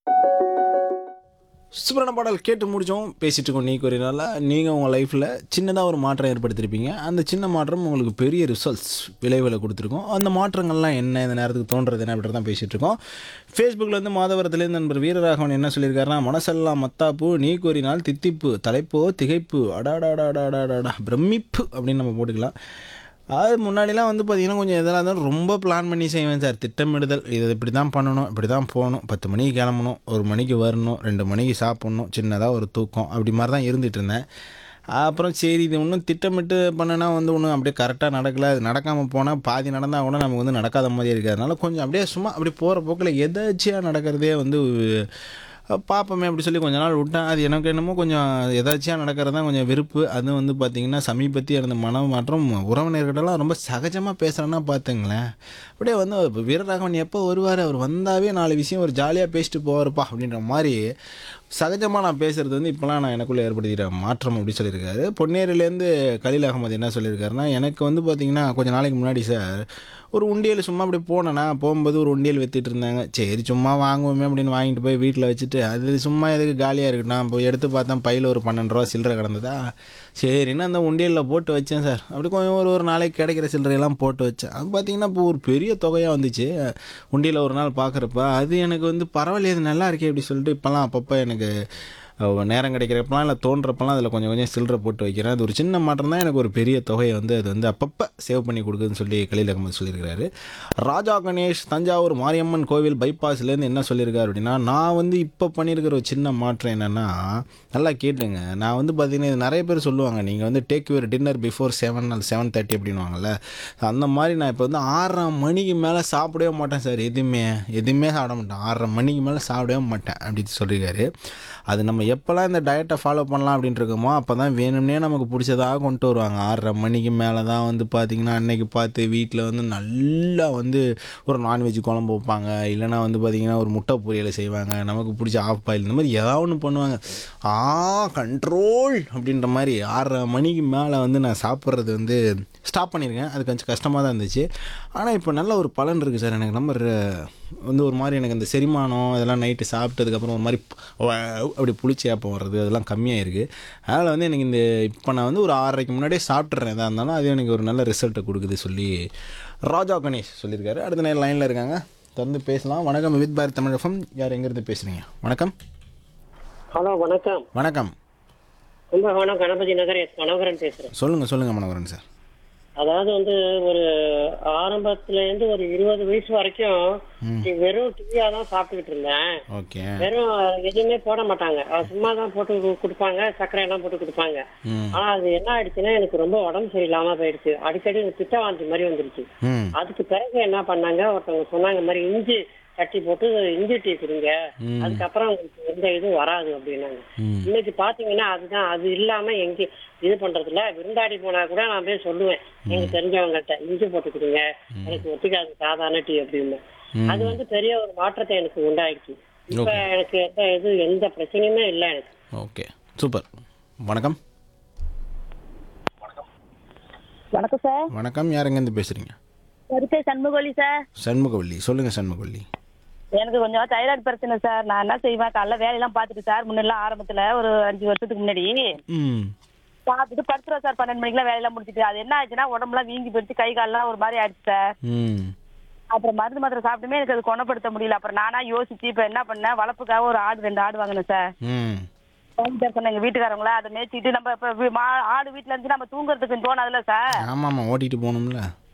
சூப்பரான பாடல் கேட்டு முடிச்சோம் பேசிட்டு இருக்கோம் நீ கூறினால நீங்கள் உங்கள் லைஃப்பில் சின்னதாக ஒரு மாற்றம் ஏற்படுத்தியிருப்பீங்க அந்த சின்ன மாற்றம் உங்களுக்கு பெரிய ரிசல்ட்ஸ் விளைவில் கொடுத்துருக்கோம் அந்த மாற்றங்கள்லாம் என்ன இந்த நேரத்துக்கு தோன்றது என்ன அப்படி தான் பேசிகிட்டு இருக்கோம் ஃபேஸ்புக்கில் வந்து மாதவரத்துலேருந்து நண்பர் வீரராகவன் என்ன சொல்லியிருக்காருன்னா மனசெல்லாம் மத்தாப்பு நீ கூறினால் தித்திப்பு தலைப்போ திகைப்பு அடாடாடாடாடாடா பிரமிப்பு அப்படின்னு நம்ம போட்டுக்கலாம் அது முன்னாடிலாம் வந்து பார்த்தீங்கன்னா கொஞ்சம் எதெல்லாம் இருந்தாலும் ரொம்ப பிளான் பண்ணி செய்வேன் சார் திட்டமிடுதல் இது இப்படி தான் பண்ணணும் இப்படி தான் போகணும் பத்து மணிக்கு கிளம்பணும் ஒரு மணிக்கு வரணும் ரெண்டு மணிக்கு சாப்பிட்ணும் சின்னதாக ஒரு தூக்கம் அப்படி மாதிரி தான் இருந்துகிட்டு இருந்தேன் அப்புறம் சரி இது இன்னும் திட்டமிட்டு பண்ணனா வந்து ஒன்றும் அப்படியே கரெக்டாக நடக்கல அது நடக்காமல் போனால் பாதி நடந்தால் கூட நமக்கு வந்து நடக்காத மாதிரி இருக்குது அதனால கொஞ்சம் அப்படியே சும்மா அப்படி போகிற போக்கில் எதாச்சியாக நடக்கிறதே வந்து பார்ப்போமே அப்படி சொல்லி கொஞ்ச நாள் விட்டேன் அது எனக்கு என்னமோ கொஞ்சம் எதாச்சியாக நடக்கிறது தான் கொஞ்சம் விருப்பு அதுவும் வந்து பார்த்திங்கன்னா சமீபத்திய இருந்த மன மாற்றம் உறவினர்கிட்டலாம் ரொம்ப சகஜமாக பேசுகிறேன்னா பார்த்துங்களேன் அப்படியே வந்து இப்ப வீரராகவன் எப்போ வருவார் அவர் வந்தாவே நாலு விஷயம் ஒரு ஜாலியாக பேசிட்டு போவார்ப்பா அப்படின்ற மாதிரி சகஜமாக நான் பேசுகிறது வந்து இப்போலாம் நான் எனக்குள்ளே ஏற்படுத்திக்கிற மாற்றம் அப்படி சொல்லியிருக்காரு பொன்னேரிலேருந்து கலீல் அகமது என்ன சொல்லியிருக்காருன்னா எனக்கு வந்து பார்த்திங்கன்னா கொஞ்சம் நாளைக்கு முன்னாடி சார் ஒரு உண்டியல் சும்மா அப்படி போனேன்னா போகும்போது ஒரு உண்டியல் வித்துட்டு இருந்தாங்க சரி சும்மா வாங்குவோமே அப்படின்னு வாங்கிட்டு போய் வீட்டில் வச்சுட்டு அது சும்மா எதுக்கு காலியாக இருக்கட்டும் போய் எடுத்து பார்த்தா பையில் ஒரு பன்னெண்டு ரூபா சில்லறை கிடந்ததா சரின்னு அந்த உண்டியலில் போட்டு வச்சேன் சார் அப்படி கொஞ்சம் ஒரு ஒரு நாளைக்கு கிடைக்கிற சில்லறையெல்லாம் போட்டு வச்சேன் அது பார்த்தீங்கன்னா இப்போ ஒரு பெரிய தொகையாக வந்துச்சு உண்டியலில் ஒரு நாள் பார்க்குறப்ப அது எனக்கு வந்து பரவாயில்லையே இது நல்லா இருக்கே அப்படி சொல்லிட்டு இப்போல்லாம் அப்பப்போ எனக்கு அஹ், நேரம் கிடைக்கிறப்பலாம் இல்லை தோன்றப்பெல்லாம் அதில் கொஞ்சம் கொஞ்சம் சில்லறை போட்டு வைக்கிறேன் அது ஒரு சின்ன மாற்றம் தான் எனக்கு ஒரு பெரிய தொகையை வந்து அது வந்து அப்பப்போ சேவ் பண்ணி கொடுக்குதுன்னு சொல்லி கலீல் அகமது சொல்லியிருக்காரு ராஜா கணேஷ் தஞ்சாவூர் மாரியம்மன் கோவில் பைபாஸ்லேருந்து என்ன சொல்லியிருக்காரு அப்படின்னா நான் வந்து இப்போ பண்ணியிருக்கிற ஒரு சின்ன மாற்றம் என்னென்னா நல்லா கேட்டுங்க நான் வந்து பார்த்தீங்கன்னா இது நிறைய பேர் சொல்லுவாங்க நீங்கள் வந்து take your dinner before seven அல்ல செவன் தேர்ட்டி அப்படின்வாங்கல்ல அந்த மாதிரி நான் இப்போ வந்து ஆறரை மணிக்கு மேலே சாப்பிடவே மாட்டேன் சார் எதுவுமே எதுவுமே சாப்பிட மாட்டேன் ஆறரை மணிக்கு மேலே சாப்பிடவே மாட்டேன் அப்படின்னு சொல்லியிருக்காரு அது நம்ம எப்போல்லாம் இந்த டயட்டை ஃபாலோ பண்ணலாம் அப்படின்ட்டு இருக்கோமோ அப்போ தான் வேணும்னே நமக்கு பிடிச்சதாக கொண்டு வருவாங்க ஆறரை மணிக்கு மேலே தான் வந்து பார்த்திங்கன்னா அன்னைக்கு பார்த்து வீட்டில் வந்து நல்லா வந்து ஒரு நான்வெஜ் குழம்பு வைப்பாங்க இல்லைனா வந்து பார்த்திங்கன்னா ஒரு முட்டை பொரியலை செய்வாங்க நமக்கு பிடிச்ச ஆஃப் பாயில் இந்த மாதிரி ஏதாவது ஒன்று பண்ணுவாங்க ஆ கண்ட்ரோல் அப்படின்ற மாதிரி ஆறரை மணிக்கு மேலே வந்து நான் சாப்பிட்றது வந்து ஸ்டாப் பண்ணியிருக்கேன் அது கொஞ்சம் கஷ்டமாக தான் இருந்துச்சு ஆனால் இப்போ நல்ல ஒரு பலன் இருக்குது சார் எனக்கு நம்ம ர- வந்து ஒரு மாதிரி எனக்கு இந்த செரிமானம் இதெல்லாம் நைட்டு சாப்பிட்டதுக்கப்புறம் ஒரு மாதிரி வ- அப்படி புளிச்சு ஏப்பம் வர்றது அதெல்லாம் கம்மியாக இருக்குது அதனால் வந்து எனக்கு இந்த இப்போ நான் வந்து ஒரு ஆறரைக்கு முன்னாடியே சாப்பிட்றேன் எதாக இருந்தாலும் அது எனக்கு ஒரு நல்ல ரிசல்ட்டை கொடுக்குது சொல்லி ராஜா கணேஷ் சொல்லியிருக்காரு அடுத்த நேரம் லைனில் இருக்காங்க தொடர்ந்து பேசலாம் வணக்கம் வித் பாரத் தமிழகம் யார் எங்கேருந்து பேசுகிறீங்க வணக்கம் ஹலோ வணக்கம் வணக்கம் கும்பகோணம் கணபதி நகர் எஸ் மனோகரன் பேசுறேன் சொல்லுங்கள் சொல்லுங்கள் மனோகரன் சார் அதாவது வந்து ஒரு ஆரம்பத்துல இருந்து ஒரு இருபது வயசு வரைக்கும் வெறும் டீயா தான் சாப்பிட்டுக்கிட்டு இருந்தேன் ஓகே வெறும் எதுவுமே போட மாட்டாங்க அது சும்மா தான் போட்டு கு- கொடுப்பாங்க சர்க்கரை எல்லாம் போட்டு கொடுப்பாங்க ம் ஆனா அது என்ன ஆயிடுச்சுன்னா எனக்கு ரொம்ப உடம்பு சரியில்லாம போயிடுச்சு அடிக்கடி எனக்கு பித்த வாந்தி மாதிரி வந்துருச்சு ம் அதுக்கு பிறகு என்ன பண்ணாங்க ஒருத்தவங்க சொன்னாங்க இந்த மாதிரி இஞ்சி தட்டி போட்டு இஞ்சி டீ குடிங்க ம். அதுக்கப்புறம் உங்களுக்கு எந்த இதுவும் வராது அப்படின்னாங்க ம் இன்னைக்கு பாத்தீங்கன்னா அதுதான் அது இல்லாம எங்க இது பண்றது இல்ல விருந்தாடி போனா கூட நான் போய் சொல்லுவேன் எங்க தெரிஞ்சவங்கள்ட்ட இஞ்சி போட்டு கொடுங்க எனக்கு ஒத்துக்காது சாதாரண டீ அப்படின்னு ம். அது வந்து பெரிய ஒரு மாற்றத்தை எனக்கு உண்டாயிடுச்சு இப்ப எனக்கு எந்த இது எந்த பிரச்சனையுமே இல்லை எனக்கு ஓகே சூப்பர் வணக்கம் வணக்கம் சார் வணக்கம் யார் எங்கேருந்து பேசுகிறீங்க கருத்தை சண்முகவல்லி சார் சண்முகவல்லி சொல்லுங்கள் சண்முகவல்லி எனக்கு கொஞ்சம் தைராய்டு பிரச்சனை சார் நான் என்ன செய்வேன் காலைல வேலையெல்லாம் பார்த்துட்டு சார் முன்னெல்லாம் ஆரம்பத்துல ஒரு அஞ்சு வருஷத்துக்கு முன்னாடி ம் பார்த்துட்டு படுத்துருவோம் சார் பன்னெண்டு மணிக்கெல்லாம் வேலையெல்லாம் முடிச்சிட்டு அது என்ன ஆச்சுன்னா உடம்புலாம் வீங்கி போயிடுச்சு கை கால்லாம் ஒரு மாதிரி ஆயிடுச்சு சார் ம் அப்புறம் மருந்து மாத்திரை சாப்பிட்டுமே எனக்கு அது குணப்படுத்த முடியல அப்புறம் நானா யோசிச்சு இப்போ என்ன பண்ணேன் வளர்ப்புக்காக ஒரு ஆடு ரெண்டு ஆடு வாங்கினேன் சார் ம் வாங்கிட்டு சொன்னேன் எங்க வீட்டுக்காரங்கள அதை மேய்ச்சிட்டு நம்ம இப்போ ஆடு வீட்டில் இருந்து நம்ம தூங்குறதுக்கு தோணாதுல்ல சார் ஆமாம் ஆமாம் ஓட்டிகிட்டு போகணும்ல